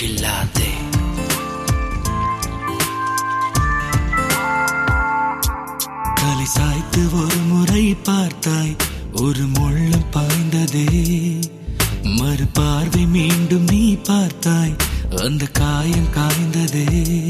கில்லாதே தலை சாய்த்து ஒரு முறை பார்த்தாய் ஒரு முள்ளம் பாய்ந்ததே மறுபார்வை மீண்டும் நீ பார்த்தாய் அந்த காயம் காய்ந்ததே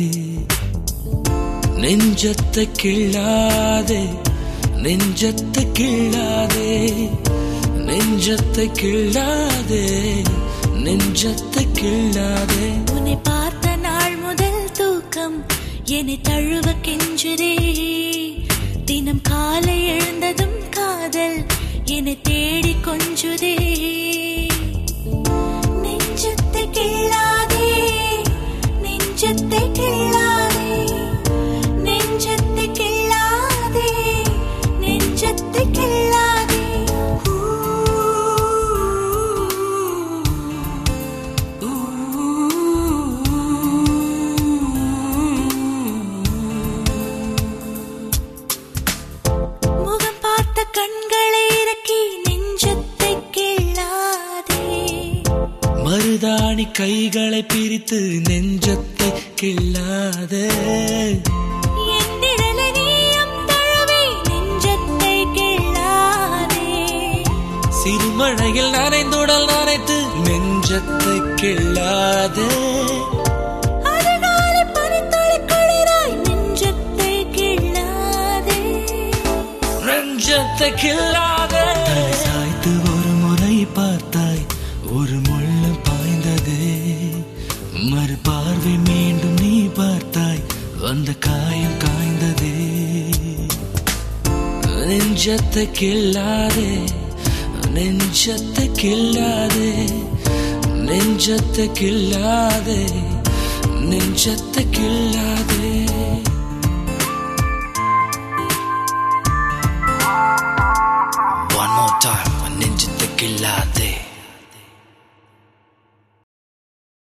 நெஞ்சத்தை கிள்ளாதே நெஞ்சத்தை கிள்ளாதே நெஞ்சத்தை கிள்ளாதே நெஞ்சத்தை கிள்ளாதே உன்னை பார்த்த நாள் முதல் தூக்கம் என்னை தழுவ கெஞ்சுதே தினம் காலை எழுந்ததும் காதல் என்னை தேடி கொஞ்சுதே நெஞ்சத்தை கிள்ளாதே நெஞ்சத்தை கிள்ளாதே நெஞ்சத்தை கிள்ளாதே நெஞ்சத்தை கிள்ளாதே முகம் பார்த்த கண்களை இறக்கி நெஞ்சத்தை கிள்ளாதே மருதாணி கைகளை பிரித்து நெஞ்சத்தை கிள்ளாதே என் நிழலை நீயும் தழுவி நெஞ்சத்தை கிள்ளாதே சிறுமழையில் நனைந்துடல் நனைத்து நெஞ்சத்தை கிள்ளாதே அதிகாலை பனித்துளி குளிராய் நெஞ்சத்தை கிள்ளாதே நெஞ்சத்தை கிள்ளாதே தலை சாய்த்து ஒரு முறை பார்த்தாய் ஒரு முள்ளம் பாய்ந்ததே மறுபார்வை மீண்டும் நீ பார்த்தாய் அந்த காயம் காய்ந்ததே நெஞ்சத்தை கிள்ளாதே நெஞ்சத்தை கிள்ளாதே நெஞ்சத்தை கிள்ளாதே நெஞ்சத்தை கிள்ளாதே